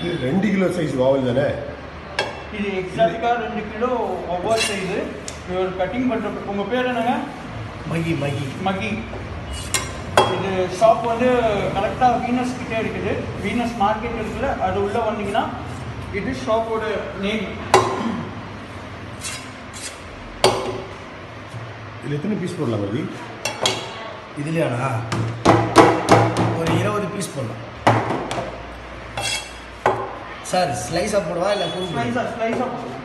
இது ரெண்டு kilo size வாவல் தானே இது எக்ஸாக்டாக ரெண்டு கிலோ ஒவ்வொரு சைஸு இவர் கட்டிங் பண்ணுற உங்கள் பேர் என்னங்க மகி மகி மக்கி இது ஷாப் வந்து கரெக்டாக வீனஸ் கிட்டே இருக்குது வீனஸ் மார்க்கெட் இருக்குல்ல அது உள்ளே வந்தீங்கன்னா இது ஷாப்போட நேம் இதில் எத்தனை பீஸ் போடலாம் மதி இதுலையாண்ணா ஒரு இருபது பீஸ் போடலாம் சார் ஸ்லைஸாக போடவா இல்லை ஃபுல் ஸ்லைஸாக ஸ்லைஸாக